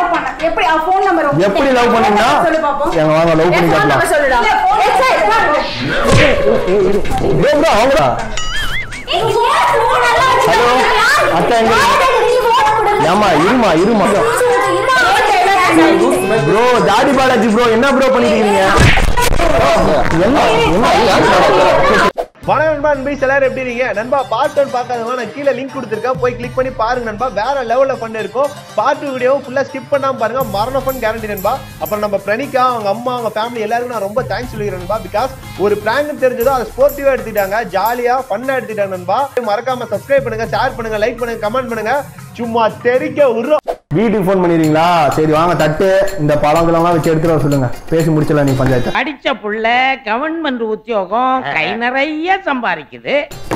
Love பண்ண எப்படி அவ ஃபோன் நம்பர் எப்படி லவ் பண்ணீங்கன்னா சொல்லு பாப்போம் எங்க வாங்க லவ் பண்ணி ஃபோன் காட்டலாம் நம்பர் சொல்லுடா இல்ல, phone ஏய், சரி, number பாரு. ப்ரோ ப்ரோ அவங்களா ஹலோ அத்தை எங்க ஏமா இருமா இருமா ப்ரோ ஜாடி பாலாஜி ப்ரோ என்ன ப்ரோ பண்ணிட்டு இருக்கீங்க என்ன என்ன வணக்கம் நண்பா நண்பீஸ் எல்லாரும் எப்படி இருக்கீங்க நண்பா பார்ட் ஒன் பார்க்காதவங்க நான் கீழே லிங்க் கொடுத்துருக்கேன் போய் கிளிக் பண்ணி பாருங்க நண்பா வேற லெவலில் ஃபன் இருக்கும் பார்ட் டூ வீடியோவும் ஃபுல்லாக ஸ்கிப் பண்ணாம பாருங்க மரண ஃபன் கேரண்டி நண்பா அப்புறம் நம்ம பிரணிகா அவங்க அம்மா அவங்க ஃபேமிலி எல்லாருக்கும் நான் ரொம்ப தேங்க்ஸ் சொல்லிக்கிறேன் நண்பா பிகாஸ் ஒரு பிராங்க் தெரிஞ்சதோ அதை ஸ்போர்ட்டிவாக எடுத்துட்டாங்க ஜாலியாக ஃபன்னாக எடுத்துட்டாங்க நண்பா மறக்காம சப்ஸ்கிரைப் பண்ணுங்க ஷேர் பண்ணுங்க லைக் பண்ணுங்க கமெண்ட் பண்ணுங்க சும்மா தெரிக்க உருவம் வீட்டுக்கு ஃபோன் பண்ணிடுறீங்களா சரி வாங்க தட்டு இந்த பழங்கள்லாம் வச்சு எடுத்துட்டு வர சொல்லுங்க பேசி முடிச்சலாம் நீ பஞ்சாயத்து படிச்ச புள்ள கவர்மெண்ட் உத்தியோகம் கை நிறைய சம்பாதிக்குது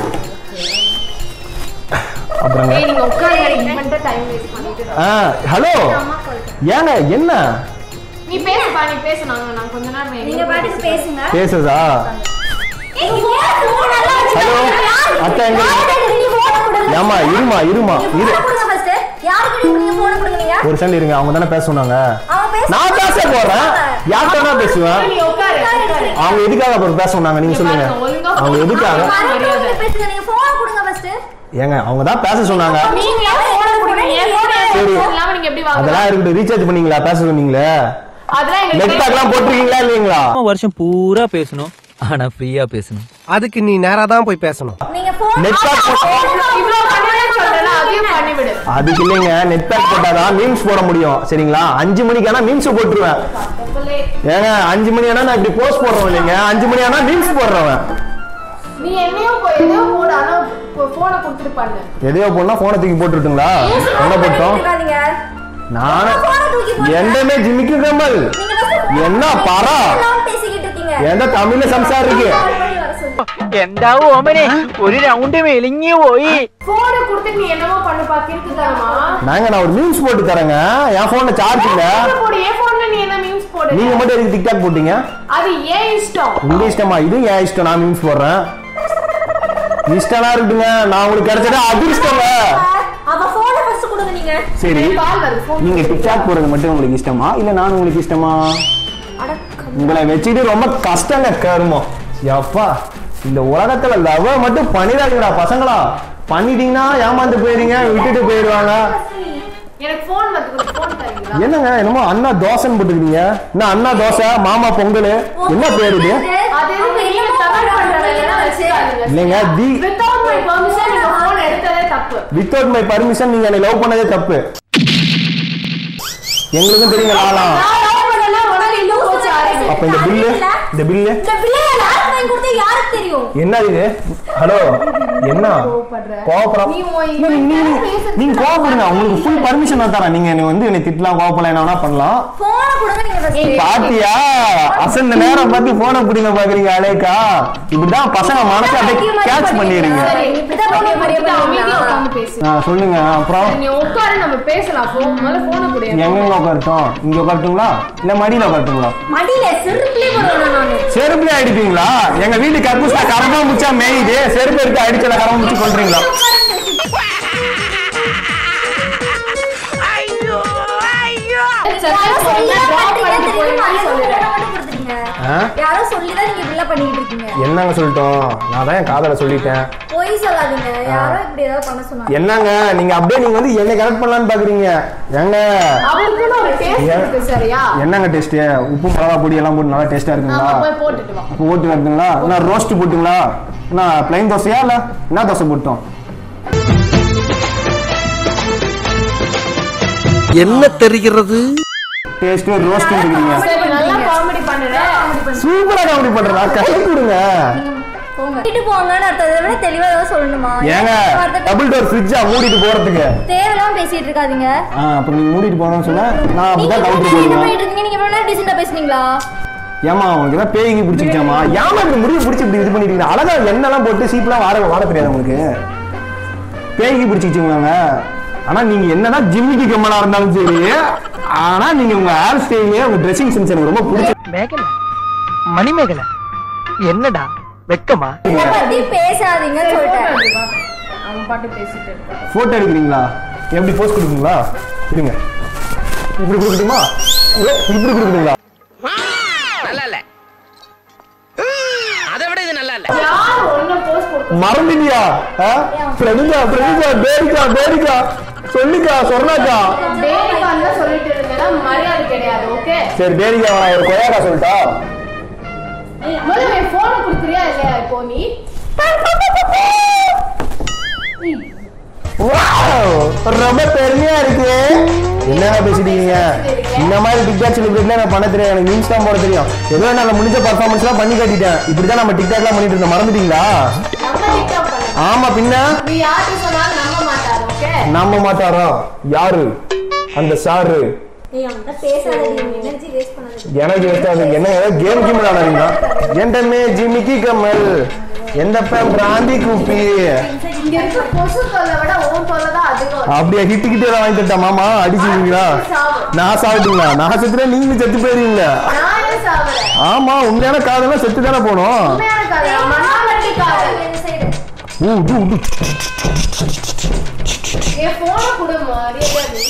அப்புறங்க ஏய், நீங்க உட்காருங்க, நீங்க மட்டும் time waste பண்ணிட்டு இருக்க. ஆ ஹலோ ஏங்க என்ன நீ பேசுப்பா நீ பேசு நாங்க நான் கொஞ்ச நேரம் நீங்க பாட்டுக்கு பேசுங்க பேசுதா ஹலோ அத்தை எங்க ஏமா இருமா இருமா இரு ஒரு செகண்ட் இருங்க அவங்க தானே பேச சொன்னாங்க நான் பேச போறேன் யார்கிட்ட வேணா பேசுவேன் நீ உட்காரு உட்காரு. அவங்க எதுக்காக அப்புறம் பேச சொன்னாங்க நீங்க சொல்லுங்க ஒழுங்கா அவங்க எதுக்காக ஏங்க அவங்க தான் பேச சொன்னாங்க நீங்க ஏன் phone கொடுக்குறீங்க? என் phone ஏன் சரி. இல்லாம நீங்க எப்படி வாங்குறீங்க? அதெல்லாம் இருக்கட்டும் ரீசார்ஜ் பண்ணீங்களா பேச சொன்னீங்களே அதெல்லாம் எங்களுக்கு நெட் பேக்லாம் போட்டிருக்கீங்களா இல்லைங்களா வருஷம் பூரா பேசணும் ஆனா ஃப்ரீயா பேசணும் அதுக்கு நீ நேரா தான் போய் பேசணும் நெட் பேக் இவ்வளவு பண்ணணும்னு சொல்றேன்ல, அதையும் பண்ணிவிடு. அதுக்கு இல்லைங்க நெட் பேக் போட்டாதான் மீம்ஸ் போட முடியும் சரிங்களா அஞ்சு மணிக்கானா மீம்ஸ் போட்டுருவேன் ஏங்க அஞ்சு மணி ஆனா நான் இப்படி போஸ்ட் போடுறோம் இல்லைங்க அஞ்சு மணி ஆனா மீம்ஸ் போடுறவன் நீ என்னையும் போ- எதையோ போடு, ஆனா போ- phone அ கொடுத்துட்டு பண்ணு. எதையோ போனா போனை தூக்கி போட்டுட்டுங்களா என்ன போட்டோம் நானும் எந்தமே ஜிமிக்கு கமல் என்ன பரா எந்த தமிழ்ல സംസാരം இருக்கு എന്താവും ഓമനെ ഒരു റൗണ്ട് മെലിഞ്ഞു പോയി phone அ கொடுத்துட்டு நீ என்னமோ பண்ணுப்பா, கிறுக்குத்தனமா. நாங்க நான் ஒரு மீம்ஸ் போட்டு தரேங்க என் போன்ல சார்ஜ் இல்ல phone போடு, என் phone ல நீ என்ன memes போடு. நீங்க மட்டும் எதுக்கு டிக்டாக் போட்டீங்க அது ஏன் இஷ்டம் உங்க இஷ்டமா இது என் இஷ்டம் நான் மீம்ஸ் போடுறேன் இஷ்டம்லாம் இருக்குங்க நான் உங்களுக்கு கிடைச்சது அதிர்ஷ்டங்க அவ போன ஃபர்ஸ்ட் கொடுங்க நீங்க சரி கால் வருது phone நீங்க டிக்டாக் போடுறது மட்டும் உங்களுக்கு இஷ்டமா இல்ல நான் உங்களுக்கு இஷ்டமா உங்களை வச்சுட்டு ரொம்ப கஷ்டங்க கருமம் எப்பா இந்த உலகத்துல லவ் மட்டும் பண்ணிடாதீங்கடா பசங்களா பண்ணிட்டீங்கன்னா ஏமாந்து போயிருங்க விட்டுட்டு போயிருவாங்க எனக்கு phone வருது, கொஞ்சம் phone தரீங்களா? என்னங்க என்னமோ அண்ணா தோசைன்னு போட்டுக்கிறீங்க என்ன அண்ணா தோசை மாமா பொங்கல் என்ன பேரு இது அது எதுக்கு நீங்க தவறு பண்ற வேலையெல்லாம் வச்சுக்காதீங்க. இல்லைங்க தி Without my permission நீங்க phone எடுத்ததே தப்பு வித்தவுட் மை பர்மிஷன் நீங்க என்னை லவ் பண்ணதே தப்பு எங்களுக்கும் தெரியுங்க நாளாம் நான் love பண்ணல, உனக்கு இன்னும் போச்சு அறிவு. அப்ப இந்த பில்லு இந்த பில்லு இந்த பிள்ளைய யாருக்கு வாங்கி கொடுத்தா யாருக்கு தெரியும் என்ன இது ஹலோ என்ன கோவப்பட நீ உன் நீ- நீ- நீ- பேசுறது நீங்க கோவப்படுங்க உங்களுக்கு ஃபுல் பர்மிஷன் நான் தரேன் நீங்க என்னை வந்து என்னை திட்டலாம் கோவப்படலாம் என்ன வேணா பண்ணலாம் போன கொடுங்க நீங்க first. பாத்தியா அசந்த நேரம் பார்த்து போன பிடிங்க பாக்குறீங்க அலேக்கா இப்படிதான் பசங்க மனசை அப்படியே கேட்ச் பண்ணிடுறீங்க சரி, இப்படிதான் பண்ணி பண்ணிட்டு அமைதியா உட்கார்ந்து பேசு. ஆ, சொல்லுங்க அப்புறம் நீ உட்காரு நம்ம பேசலாம் phone முதல்ல phone அ கொடு. எங்க உட்காரட்டும் இங்க உட்காரட்டுங்களா இல்ல மடியில உட்காரட்டுங்களா மடியில செருப்புலயே போடுவேன் நானு செருப்புல அடிப்பீங்களா எங்க வீட்டு கக்கூஸ்ல கரமா முச்சா மேயுது செருப்பு எடுத்து அடிச்சல கரமா முச்சு கொள்றீங்களா சரி, யாரோ சரி, சொல்லிதான் drop பண்றீங்க, பண்ணிட்டு தெரியுமா? போயிடுன்னு மரியாதை சொல்லிடு. கொடுக்காம மட்டும் கொடுத்துட்டீங்க. ஆ? யாரோ சொல்லிதான் நீங்க இப்படிலாம் பண்ணிட்டு இருக்கீங்க என்னங்க சொல்லிட்டோம் நான் தான் என் காதல சொல்லிட்டேன் பொய் சொல்லாதீங்க யாரோ இப்படி ஏதாவது பண்ண சொன்னாங்க என்னங்க நீங்க அப்படியே நீங்க வந்து என்ன கரெக்ட் பண்ணலாம்னு பாக்குறீங்க ஏங்க அவருக்குன்னு ஒரு taste ஏன்? இருக்கு, சரியா? என்னங்க டேஸ்ட் உப்பு மிளகா பொடி எல்லாம் போட்டு நல்லா டேஸ்டா இருக்குங்களா ஆமா, போய் போட்டுட்டு வா. அப்போ ஓட்டு வருதுங்களா என்ன ரோஸ்ட் போட்டுங்களா என்ன பிளைன் தோசையா இல்ல என்ன தோசை போட்டோம் என்ன தெரிகிறது டேஸ்ட் ரோஸ்ட் இருக்கிறீங்க சரி, நல்லா comedy பண்ணுற. சூப்பரா காமெடி பண்றா கை கொடுங்க போங்க வீட்டு போங்கன்னு அர்த்தம் இதை விட தெளிவா ஏதாவது சொல்லணுமா ஏங்க வார்த்தை டபுள் டோர் ஃப்ரிட்ஜா மூடிட்டு போறதுக்கு தேவையில்லாம பேசிட்டு இருக்காதீங்க ஆ அப்ப நீங்க மூடிட்டு போறோம்னு சொன்னா நான் நீங்க அப்படிதான் கவுண்டர் இது போடுவேன் பண்ணிட்டு இருக்கீங்க நீங்க எவ்வளவு டீசெண்டா பேசுனீங்களா ஏமா உனக்கு ஏதாவது பேய்க்கு பிடிச்சிருச்சாமா ஏமா இப்படி முடிவு பிடிச்சி இப்படி இது பண்ணிட்டு இருக்கீங்க? அழகா எண்ணெல்லாம் போட்டு சீப்லாம் வாட வாட தெரியாது உங்களுக்கு பேய்க்கு பிடிச்சிச்சுங்களாங்க ஆனா நீங்க என்னதான் ஜிம்மிக்கு கம்மலா இருந்தாலும் சரி ஆனா நீங்க உங்க ஹேர் ஸ்டைலே உங்க ட்ரெஸ்ஸிங் சென்ஸ் எனக்கு ரொம்ப பிடிச்சி மேகலை மணிமேகலை என்னடா வெக்கமா இதை பத்தி பேசாதீங்கன்னு சொல்லிட்டேன் அவன் பாட்டு பேசிட்டு இருக்கான். போட்டோ எடுக்கிறீங்களா எப்படி போஸ்ட் கொடுக்குங்களா இருங்க இப்படி கொடுக்கட்டுமா இல்ல, இப்படி கொடுக்குறீங்களா நல்லா இல்ல அதை விட இது நல்லா இல்ல யார் ஒண்ணு போஸ்ட் கொடுக்கும் மறந்துட்டியா பிரணிகா பிரணிகா பேரிக்கா பேரிக்கா சொல்லிக்கா சொன்னாக்கா பேரிக்கான்னு சொல்லிட்டு இருந்தேன்னா மரியாதை கிடையாது ஓகே சரி பேரிக்கா நான் ஒரு கொய்யாக்கா சொல்லிட்டா முதல்ல என் போனை கொடுக்குறியா இல்லையா இப்போ நீ Wow! ரொம்ப பெருமையா இருக்கு என்னங்க பேசிட்டீங்க இந்த மாதிரி டிக்டாக் செலிபிரேட்லாம் நான் பண்ண தெரியும் எனக்கு மீன்ஸ் தான் போட தெரியும் ஏதோ நான் முடிஞ்ச பர்ஃபார்மன்ஸ்லாம் பண்ணி காட்டிட்டேன் இப்படிதான் நம்ம டிக்டாக்லாம் பண்ணிட்டு இருந்தோம் மறந்துட்டீங்களா நம்ம டிக்டாக் பண்ண ஆமா பின்ன நீ யார்கிட்ட சொன்னாலும் நம்ப மாட்டாரு ஓகே நம்ப மாட்டாரா யாரு அந்த சாரு ஏய் அவன்கிட்ட பேசாத எனர்ஜி வேஸ்ட் பண்ணாத எனக்கு எடுத்தாது என்ன கேம் கேம் விளையாடுறீங்களா என்டமே ஜிமிக்கி கம்மல் எந்த பேம் பிராந்தி குப்பி இங்க இருக்க கொசு தொல்லை விட உன் தொல்லை தான் அதிகம் அப்படியே ஹிட்டு கிட்டே வாங்கி தட்டா மாமா அடிச்சிருக்கீங்களா நான் சாப்பிட்டீங்களா நான் செத்துட்டேன் நீங்களும் செத்து போயிருவீங்க நான் ஏன் சாவறேன் ஆமா உண்மையான காதெல்லாம் செத்து தானே போனோம் உண்மையான கதை மண்ணாங்கட்டி காதல் இந்த சைடு ஊ, ஊ, ஊ. என் போனை கொடு மரியாதை நீ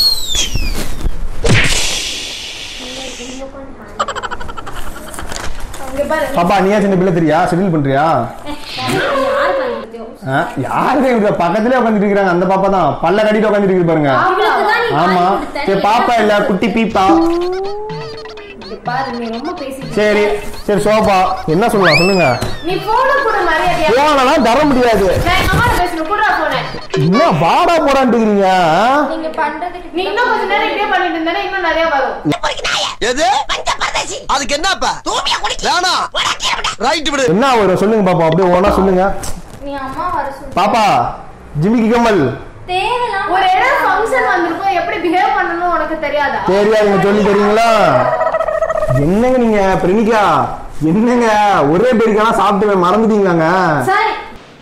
இங்க பாரு பாப்பா நீயா சின்ன பிள்ளை தெரியா செட்டில் பண்றியா யார் பண்ணிருக்கோம் ஆ, யாருங்க இவங்க பக்கத்துலயே உட்காந்துட்டு இருக்காங்க அந்த பாப்பா தான் பல்ல கட்டிட்டு உட்காந்துட்டு இருக்கு பாருங்க அவங்களுக்கு தான் நீ ஆமா வாங்கி கொடுத்த. சரி பாப்பா இல்ல குட்டி பீப்பா இங்க பாரு நீ ரொம்ப பேசிட்டு சரி சரி சோபா என்ன சொல்லலாம் சொல்லுங்க நீ போனை கொடு மரியாதையா போனலாம் தர முடியாது நான் எங்க அம்மா பேசணும் குடுறா போனே என்ன வாடா போடான்ட்டுக்கிறீங்க நீங்க பண்றதுக்கு நீ இன்னும் கொஞ்ச நேரம் இப்படியே பண்ணிட்டு இருந்தேன்னா இன்னும் நிறைய வரும் எது அதுக்கு என்னப்பா வேணாம் ரைட் விடு என்ன வரும் சொல்லுங்க பாப்பா அப்படியே ஓனா சொல்லுங்க நீ அம்மா வர சொல்லு பாப்பா ஜிமிக்கி கமல் தேவையில்லாம ஒரு இடம் ஃபங்க்ஷன் வந்திருக்கும் எப்படி பிஹேவ் பண்ணணும் உனக்கு தெரியாதா தெரியாதுங்க சொல்லி தரீங்களா என்னங்க நீங்க பிரணிகா என்னங்க ஒரே பேருக்கெல்லாம் சாப்பிட்டு மறந்துட்டீங்களாங்க சரி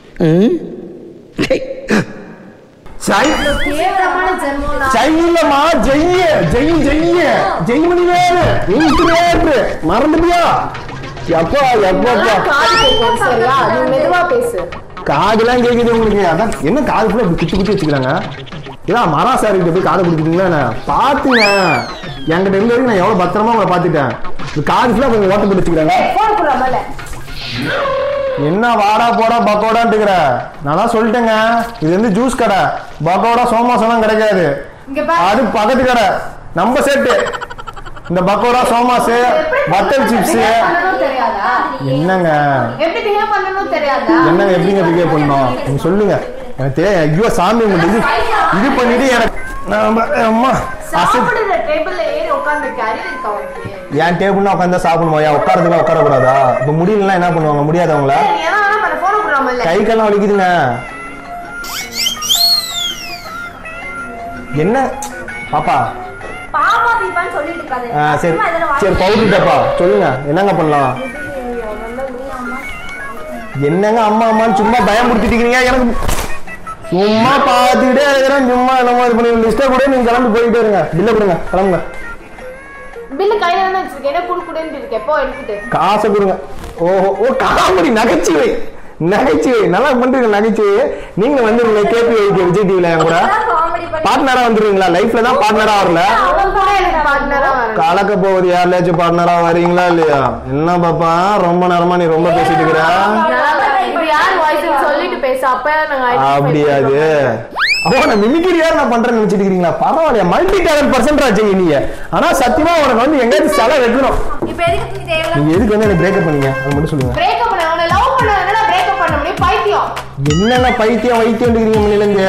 சை கேவலமான ஜென்மம் நான் ஜெயிலமா ஜெய்ய ஜெய் ஜெய்ய ஜெய்மணி வேறு இன்கிரேட் மறந்துட்டியா எப்பா எப்பா காது கேட்கும் சரியா நீ மெதுவா பேசு காதுலாம் கேக்குது உங்களுக்கு அதான் என்ன காது ஃபுல்லா இப்படி குத்தி குத்தி வச்சுக்கிறாங்க இதான் மரா சார் கிட்ட போய் காதை கொடுத்துட்டீங்களா என்ன பாத்துங்க என்கிட்ட இருந்த வரைக்கும் நான் எவ்வளவு பத்திரமா உங்களை பாத்துட்டேன் இந்த காது ஃபுல்லா கொஞ்சம் ஓட்ட போட்டு வச்சுக்கிறாங்க போன் குடுறா மேல என்ன வாடா போடா பக்கோடான்ட்டுக்கிற நான் தான் சொல்லிட்டேங்க இது வந்து ஜூஸ் கடை பக்கோடா சோமாசெல்லாம் கிடைக்காது இங்க பாரு அது பக்கத்து கடை நம்ம செட்டு இந்த பக்கோடா சோமாஸ் பட்டர் சிப்ஸ் பிஹேவ் பண்ணணும் தெரியாதா என்னங்க எப்படி பிஹேவ் பண்ணணும் தெரியாதா என்னங்க எப்படிங்க பிகேவ் பண்ணோம் நீங்க சொல்லுங்க எனக்கு தெரியாது ஐயோ சாமி உங்களுக்கு இது இது பண்ணிட்டு எனக்கு நாம அம்மா அசை சாப்பிடுற டேபிள்ல ஏறி உட்கார்ந்து அறிவு இருக்கா உனக்கு என் டேபிள்னா உட்காந்து சாப்பிடணுமா ஏன் உட்காரதுக்கு உட்காரக்கூடாதா இப்போ முடியலன்னா என்ன பண்ணுவாங்க முடியாதவங்கள சரி, நீ என்ன வேணா பண்ண போன குடுறா மேல கை கால்லாம் வலிக்குதுங்க என்ன பாப்பா பாப்பா பீப்பான்னு சொல்லிட்டு இருக்காது ஆ, சரி அம்மா இதெல்லாம் சரி பவுடர் டப்பா சொல்லுங்க என்னங்க பண்ணலாம் என்னங்க அம்மா அம்மான்னு சும்மா பயமுறுத்திட்டீங்க எனக்கு சும்மா பார்த்துக்கிட்டே இருக்கிறேன் சும்மா என்னமோ இது பண்ணி லிஸ்ட்டை கூட நீங்க கிளம்பி போயிட்டே இருங்க பில்லை கொடுங்க கிளம்புங்க பில்லு கையில தானே வச்சிருக்கேன் என்ன குடு குடுன்னு இருக்கேன் போ எடுத்துட்டு காசை கொடுங்க ஓஹோ ஓ காமெடி நகைச்சுவை நகைச்சுவை நல்லா பண்றீங்க நகைச்சுவை நீங்க வந்துருங்க கேபி வைக்க விஜய் டிவில என் கூட காமெடி பண்ணி பார்ட்னரா வந்துருவீங்களா லைஃப்ல தான் பார்ட்னரா வரல அவன் கூட எனக்கு பார்ட்னரா வரணும் கலக்க போகுது யாருலாச்சும் பார்ட்னரா வரீங்களா இல்லையா என்ன பாப்பா ரொம்ப நேரமா நீ ரொம்ப பேசிட்டு இருக்கிற இப்ப யார் வாய்ஸ் சொல்லிட்டு பேச அப்ப நாங்க identify அப்படியா அது பண்றோம். அப்போ நான் மிமிக்ரி யார் நான் பண்றேன்னு நினைச்சிட்டு இருக்கீங்களா பரவாயில்லையா மல்டி டேலண்ட் பர்சன்டா செய்ய நீங்க ஆனா சத்தியமா உனக்கு வந்து எங்கேயாவது சிலை வைக்கணும் இப்ப எதுக்கு நீ தேவையில்லாம நீங்க எதுக்கு வந்து எனக்கு பிரேக்கப் பண்ணீங்க அது மட்டும் சொல்லுங்க break up பண்ண அவனை love பண்ணவனா break up பண்ண முடியும் பைத்தியம் என்னென்ன பைத்தியம் வைத்தியம் இருக்கிறீங்க முன்னிலங்க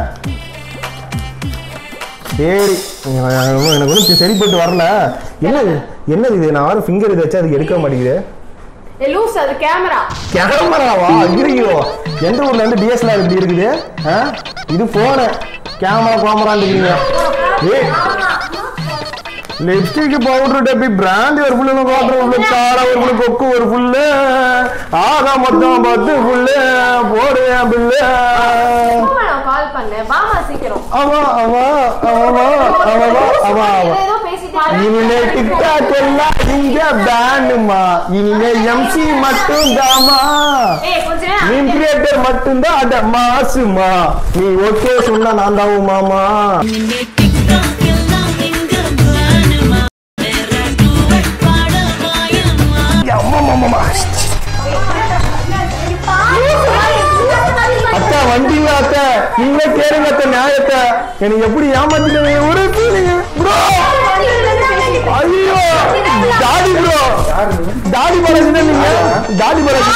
சரி எனக்கு எனக்கு ஒன்றும் சரிப்பட்டு வரல என்னது என்னது இது நான் வர ஃபிங்கர் இதை வச்சு அதுக்கு எடுக்க மாட்டேங்குது ஏ லூஸ் அது கேமரா கேமராவா ஐயோ எந்த ஊர்ல இருந்து டிஎஸ்எல்ஆர் இப்படி இருக்குது ஆ? இது போனு கேமரா கேமரான்னு இருக்கீங்க ஏய் லிப்ஸ்டிக் பவுடர் டப்பி பிராண்ட் ஒரு ஃபுல்லு வாட்டர் ஒரு ஃபுல்லு கார ஒரு ஃபுல்லு கொக்கு ஒரு ஃபுல்லு ஆகா மொத்தம் பத்து ஃபுல்லு போடு என் பில்லு நான் கால் பண்ணேன் வாமா சீக்கிரம் அவா அவா அவா அவா அவா அவா ஏதோ பேசிட்டு இனிமே டிக்டாக் எல்லாம் இங்க பேனுமா இனிமே எம்சி மட்டும் தாமா ஏய் கொஞ்ச நேரம் நீ கிரியேட்டர் மட்டும்தான் அட மாசுமா நீ ஓகே சொன்னா நான் தான் மாமா டிக்டாக் எல்லாம் எங்க அக்கா வந்தீங்க அக்கா நீங்களே கேளுங்க அக்கா நியாயத்தை எனக்கு எப்படி ஏமாத்துறீங்க ஒரு ஃபீலிங் ப்ரோ ஐயோ டாடி ப்ரோ டாடி பாலாஜி நீங்க daddy Balaji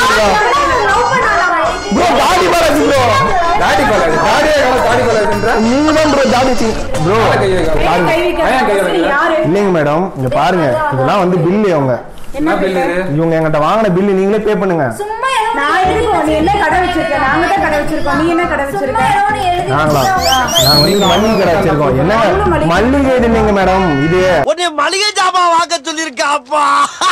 bro daddy Balaji bro daddy Balaji டாடியே கால டாடி பாலாஜின்ற நீங்க தான் ப்ரோ டாடி ப்ரோ பாருங்க ஏன் கையை வைக்கல? யாரு இல்லைங்க மேடம் இங்க பாருங்க இதெல்லாம் வந்து பில்லு அவங்க என்ன பில் இது இவங்க எங்கிட்ட வாங்கின பில்லு நீங்களே பே பண்ணுங்க சும்மா ஏதோ நான் எதுக்கு நீ என்ன கடை வச்சிருக்க நாங்க தான் கடை வச்சிருக்கோம் நீ என்ன கடை சும்மா வச்சிருக்க ஏதோ ஒண்ணு எழுதி நாங்களா நாங்க வந்து மல்லிகை கடை வச்சிருக்கோம் என்ன மல்லிகை இது இல்லைங்க மேடம் இது உன்னை மளிகை ஜாமான் வாங்க சொல்லிருக்காப்பா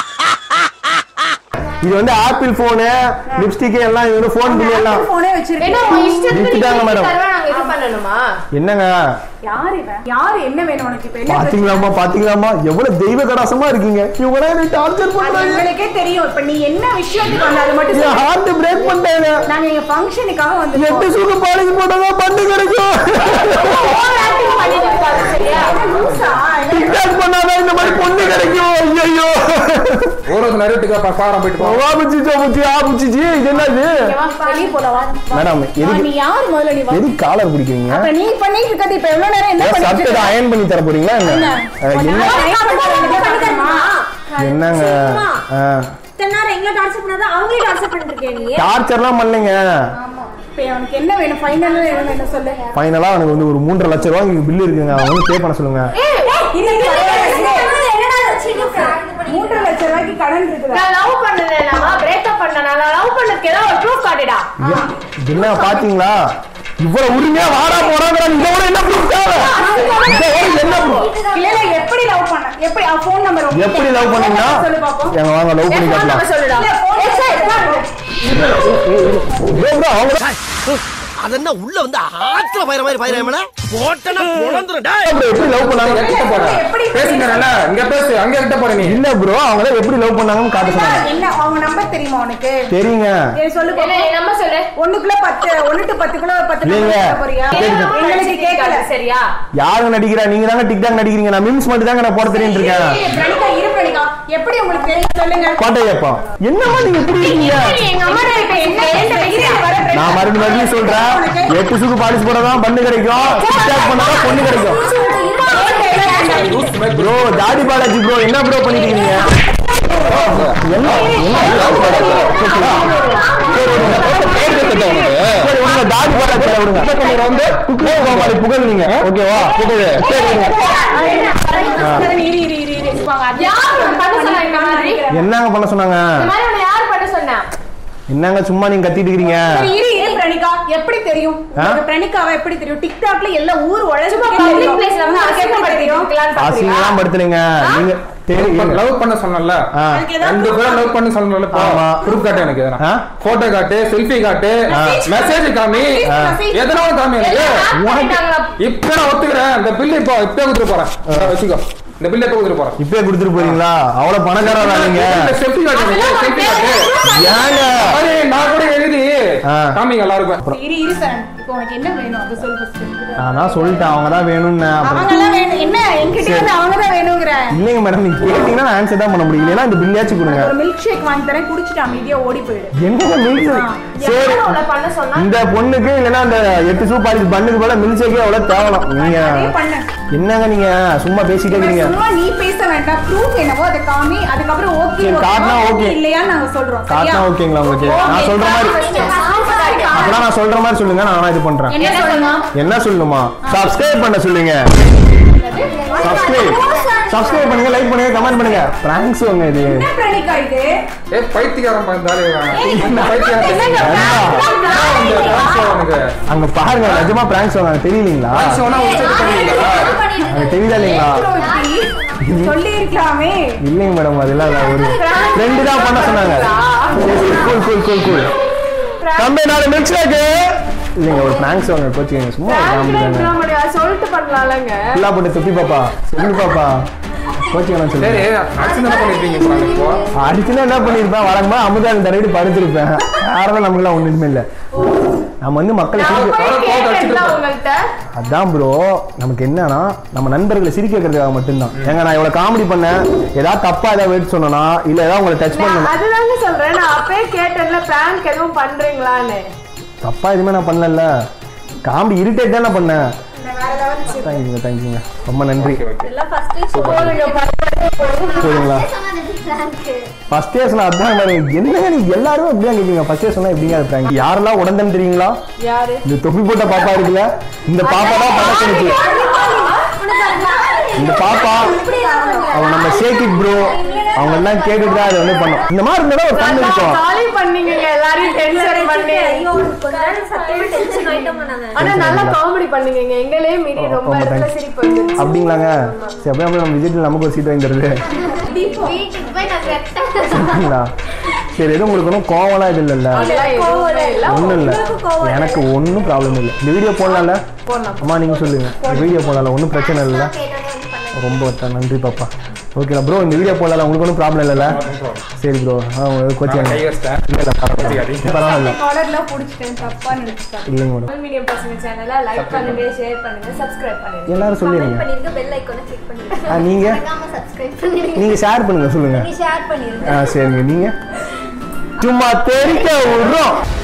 இது வந்து ஆப்பிள் போனு லிப்ஸ்டிக் எல்லாம் இது வந்து போன் பில் எல்லாம் போனே வச்சிருக்க என்ன உன் இஷ்டத்துக்கு வித்துட்டாங்க நீ மேடம். தருவா நாங்க இது பண்ணணுமா என்னங்க யாரு இவன் யாரு என்ன வேணும் உனக்கு இப்ப என்ன பிரச்சனை? பாத்தீங்களாமா பாத்தீங்களாமா எவ்வளவு தெய்வ கடாசமா இருக்கீங்க இவங்க எனக்கு டார்ச்சர் அது பண்றாங்க எங்களுக்கே தெரியும் இப்ப நீ என்ன விஷயத்துக்கு வந்த அது மட்டும் என் சொல்லு. ஹார்ட் பிரேக் பண்ணிட்டாங்க நாங்க எங்க ஃபங்க்ஷனுக்காக வந்து எட்டு சூடு பாலிக்கு போட்டதா பண்ணு கிடைக்கும் பண்ணிட்டு இருக்காரு சரியா டிக்டாக் பண்ணாதான் இந்த மாதிரி பொண்ணு கிடைக்கும் ஐயோ ஒரு நருட்டுக்கு பாரம் போயிட்டு போ ஆபிச்சிச்சோ புச்சி ஆபிச்சிச்சு இது என்னது வெளிய போலாம் வா. மேடம் வா, எதுக்கு நீ யாரு முதல்ல நீ வா. எதுக்கு காலர் பிடிக்கிறீங்க அப்ப நீ பண்ணிட்டு இருக்கிறது இப்ப எவ்வளவு நேரம் என்ன பண்ணிட்டு சட்டை இருக்க? அயன் பண்ணி தர போறீங்களா என்ன என்ன? அஹ், உன்னை என்ன try பண்றது எனக்கு பண்ணி தரணுமா? என்னங்க இத்தனை நேரம் எங்களை டார்ச்சர் பண்ணாதான் அவங்களே டார்ச்சர் பண்ணிட்டு இருக்கேன் நீ டார்ச்சர்லாம் பண்ணலைங்க இப்ப அவனுக்கு என்ன வேணும் ஃபைனல் என்ன வேணும் சொல்லு ஃபைனலா அவனுக்கு வந்து ஒரு மூன்றரை லட்சம் ரூபாய்க்கு பில் இருக்குங்க அவங்க வந்து பே பண்ண சொல்லுங்க இது என்னடா வச்சிருக்க இது பண்ணி மூன்றரை லட்சம் ரூபாய்க்கு கடன் இருக்குதா நான் லவ் பண்ணலனாமா பிரேக்கப் பண்ணனா நான் லவ் பண்ணதுக்கு ஏதாவது ஒரு ப்ரூஃப் காட்டுடா ஏன், என்ன பாத்தீங்களா இவ்வளவு உரிமையா வாடா போறாங்க இந்த விட என்ன proof தேவை இதை விட என்ன proof? இல்ல இல்ல எப்படி லவ் பண்ண எப்படி அவ ஃபோன் நம்பர் எப்படி லவ் பண்ணீங்கன்னா சொல்லு பாப்போம் எங்க வாங்க லவ் பண்ணி ஃபோன் நம்பர் காட்டலாம் சொல்லுடா இல்ல, phone ஏய், சரி, பாருங்க. bro, bro, அவங்க அது என்ன உள்ள வந்து ஆத்துல பயிர மாதிரி பயிர போட்டனா குழந்துரும் டேய் bro எப்படி லவ் பண்ணாங்க கிட்ட போற எப்படி பேசுங்க இங்க பேசு அங்க கிட்ட போற நீ இல்ல ப்ரோ அவங்க தான் எப்படி லவ் பண்ணாங்கன்னு காட்ட சொன்னாங்க என்ன அவங்க நம்பர் தெரியுமா உனக்கு தெரியுங்க ஏய், சொல்லு என்ன பாப்போம். நம்ம சொல்லு ஒண்ணுக்குள்ள பத்து ஒண்ணு டு பத்துக்குள்ள பத்து இல்லைங்க. number சொல்ல போறியா கேளுங்க. எங்களுக்கு கேட்கல சரியா யாருங்க நடிக்கிறா நீங்க தாங்க டிக்டாக் நடிக்கிறீங்க நான் மீம்ஸ் மட்டும் தாங்க நான் போட தெரியும் இருக்கேன் பிரணிகா இரு பிரணிகா எப்படி உங்களுக்கு தெரியும் சொல்லுங்க கோட்டையப்பா என்னமா நீங்க எப்படி இருக்கீங்க எங்க அம்மா கிட்ட இப்ப என்ன என்ன பேசுற? வர பிரணிகா. நான் மறுபடியும் மறுபடியும் சொல்றேன் எட்டு சுக்கு பாலிஸ் போட தான் பண்ணு கிடைக்கும் டிக்டாக் பண்ணா பொண்ணு கிடைக்கும் ப்ரோ தாடி பாலாஜி ப்ரோ என்ன ப்ரோ பண்ணிட்டு இருக்கீங்க என்ன சரி விடுங்க தாடி பாலாஜி விடுங்க வந்து குக்கு கோமாளி புகழ்னீங்க ஓகேவா புகழ் சரி விடுங்க இரு இரு இரு இரு யார் உன்னை பண்ண சொன்னா இந்த மாதிரி என்னங்க பண்ண சொன்னாங்க இந்த மாதிரி உன்னை யார் பண்ண சொன்னா என்னங்க சும்மா நீங்க கத்திட்டு இருக்கீங்க சரி, இரு இரு பிரணிகா எப்படி தெரியும் ஆ? உங்களுக்கு பிரணிகாவை எப்படி தெரியும் டிக்டாக்ல எல்லா ஊர் உழைச்சு பப்ளிக் பிளேஸ்ல வந்து அசிங்கப்படுத்திருக்கலாம்னு பாக்குறியா அசிங்கலாம் படுத்துறீங்க நீங்க தெரியும் லவ் பண்ண சொன்னல ஆ. ரெண்டு பேரும் லவ் பண்ண சொன்னல ஆமா. ப்ரூஃப் காட்டு எனக்கு எதனா ஆ? போட்டோ காட்டு செல்ஃபி காட்டு மெசேஜ் காமி ஆ. எதனா ஒண்ணு காமி எனக்கு யார் பண்ணிட்டாங்களா? இப்ப நான் ஒத்துக்கிறேன் இந்த பில் இப்போ இப்ப கொடுத்துட்டு போறேன் இந்தா வச்சுக்கோ இந்த பில் எப்ப கொடுத்துட்டு போறேன் இப்பயே கொடுத்துட்டு போறீங்களா அவ்வளவு பணக்காரரா நீங்க செல்ஃபி காட்டு எனக்கு செல்ஃி காட்டு ஏங்க அरे, நான் கூட எழுதி ஆ. காமிங்க எல்லாருக்கும் இரு இரு சார் இப்போ உனக்கு என்ன வேணும் அது சொல்லு first. நான் தான் சொல்லிட்டேன் அவங்க தான் வேணும்னு அப்புறம் அவங்க எல்லாம் வேணும் என்ன என்கிட்ட வந்து அவங்க தான் வேணுங்கிற இல்லைங்க மேடம் நீங்க கேட்டீங்கன்னா நான் ஆன்சர் தான் பண்ண முடியும் இல்லைன்னா இந்த பில்லையாச்சும் கொடுங்க ஒரு மில்க் ஷேக் வாங்கி தரேன் குடிச்சிட்டு அமைதியா ஓடி போயிடு என்னங்க மில்க் சரி யார் உன்னை பண்ண சொன்னா இந்த பொண்ணுக்கு இல்லைன்னா அந்த எட்டு சூப் பாலிஸ் பண்ணுக்கு போல மில்க் ஷேக்கே அவ்வளவு தேவலாம் நீங்க அதே பண்ணு என்னங்க நீங்க சும்மா பேசிட்டே இருக்கீங்க சும்மா நீ பேச வேண்டாம் ப்ரூஃப் என்னவோ அதை காமி அதுக்கப்புறம் ஓகே சரி, காட்டினா okay. இல்லையான்னு நாங்க சொல்றோம் காட்டினா ஓகேங்களா உங்களுக்கு நான் சொல்ற மாதிரி அப்புறம் நான் சொல்ற மாதிரி சொல்லுங்க நான் இது பண்றேன் என்ன சொல்லணும் என்ன சொல்லணுமா சப்ஸ்கிரைப் பண்ண சொல்லுங்க சப்ஸ்கிரைப் சப்ஸ்கிரைப் பண்ணுங்க லைக் பண்ணுங்க கமெண்ட் பண்ணுங்க பிராங்க்ஸ் உங்க இது என்ன பிரணிகா இது ஏ பைத்தியக்காரன் பார்த்தாலே பைத்தியக்காரன் ஏண்டா? உனக்கு அங்க பாருங்க நிஜமா பிராங்க்ஸ் வாங்க தெரியலீங்களா சொன்னா உச்சத்து பண்ணுவீங்களா அங்க தெரியுதா இல்லைங்களா சொல்லி இருக்கலாமே இல்லைங்க மேடம் அதெல்லாம் இல்ல. ஒரு ஃப்ரெண்டு தான் பண்ண சொன்னாங்க கூல் கூல் கூல் கூல் தம்பி நாலு மில்க் ஷேக்கு இல்லைங்க ஒரு பிராங்க்ஸ் வாங்க கோச்சிங்க சும்மா காமிச்சாங்க சொல்லிட்டு பண்ணலாம்லங்க ஃபுல்லா போட்டு துப்பி பாப்பா துப்பி பாப்பா கோச்சிங்க சரி சொல்லுங்க ஆக்சிடென்ட் என்ன பண்ணிருப்பீங்க இப்போ நாங்க இப்போ அடிச்சுனா என்ன பண்ணிருப்பேன் வழக்கமா அமுதா தடவை படுத்திருப்பேன் யாரும் நமக்குலாம் ஒண்ணுமே இல்லை நம்ம வந்து மக்களை நான் சிரிக்க போய் கோவத்தை கேட்டேன்ல அடிச்சுட்டு உங்கள்ட்ட அதான் ப்ரோ நமக்கு என்னன்னா நம்ம நண்பர்களை சிரிக்க வைக்கிறதுக்காக மட்டும்தான் ஏங்க நான் இவ்வளவு காமெடி பண்ணேன் ஏதாவது தப்பா ஏதாவது வேட்டு சொன்னா இல்ல ஏதாவது உங்களை டச் நான் பண்ணணும் அதுதாங்க சொல்றேன் நான் அப்பயே கேட்டேன்ல பிராங்க் எதுவும் பண்றீங்களான்னு தப்பா எதுவுமே நான் பண்ணல காமெடி இரிட்டேட் தான் நான் பண்ணேன் தேங்க்யூங்க தேங்க்யூங்க ரொம்ப நன்றி எல்லாம் ஃபர்ஸ்ட் போதுங்களா ஃபர்ஸ்ட் இயர் சொன்னா அதான் பாருங்க என்னங்க நீங்க எல்லாரும் அப்படிதான் கேட்குங்க ஃபர்ஸ்ட் இயர் சொன்னா எப்படிங்க அது prank? யாரெல்லாம் உடந்தன்னு தெரியுங்களா யாரு இந்த தொப்பி போட்ட பாப்பா இருக்குல்ல இந்த பாப்பா தான் பண்ண சொன்னுச்சு இந்த பாப்பா அவங்க நம்ம ஷேக் இட் ப்ரோ அவங்க எல்லாம் கேட்டுட்டு தான் அதை வந்து பண்ணோம் இந்த மாதிரி இருந்தாலும் ஒரு கண்ணு இருக்கும் காலி பண்ணீங்க எல்லாரையும் டென்ஷன் பண்ணி சத்தியமா டென்ஷன் ஆயிட்டோமா நாங்க ஆனா நல்லா காமெடி பண்ணீங்க எங்களே மீறி ரொம்ப ரொம்ப இடத்துல thanks. சிரிப்பு வந்துருச்சு அப்படிங்களாங்க சரி அப்படியே அப்படியே நம்ம விஜய்ல நமக்கு ஒரு சீட் வாங்கி தருது வீட்டுக்கு போய் நான் கரெக்டா அப்படிங்களா சரி எதுவும் உங்களுக்கு ஒன்றும் கோவம்லாம் இது இல்லைல்ல அதெல்லாம் எதுவுமே இல்ல. ஒன்றும் இல்லை எனக்கு ஒன்றும் ப்ராப்ளம் இல்லை இந்த வீடியோ போடலாம்ல அம்மா நீங்கள் சொல்லுங்க இந்த வீடியோ போடலாம் ஒன்றும் பிரச்சனை இல்லை கேட்டோன்னே வந்து பண்ணேன் ரொம்ப த- நன்றி பாப்பா ஓகேடா ப்ரோ இந்த வீடியோ போடலாம் உங்களுக்கு ஒன்றும் ப்ராப்ளம் இல்லைல்ல சரி ப்ரோ ஆ கோச்சிங்க கை வச்சிட்டேன் இல்லை இல்லை பரவாயில்ல பரவாயில்ல காலர்லாம் பிடிச்சிட்டேன் தப்பா நினைச்சிட்டேன் இல்லைங்க மேடம் மீடியம் பசங்க சேனலை லைக் பண்ணுங்க ஷேர் பண்ணுங்க சப்ஸ்கிரைப் பண்ணுங்க எல்லாரும் சொல்லிடுங்க பண்ணிருங்க பெல் ஐகானை கிளிக் பண்ணிருங்க ஆ நீங்கள் மறக்காம சப்ஸ்கிரைப் பண்ணிருங்க நீங்கள் ஷேர் பண்ணுங்க சொல்லுங்க நீங்க ஷேர் பண்ணிருங்க ஆ சரிங்க நீங்கள் சும்மா தெரிக்க விடுறோம்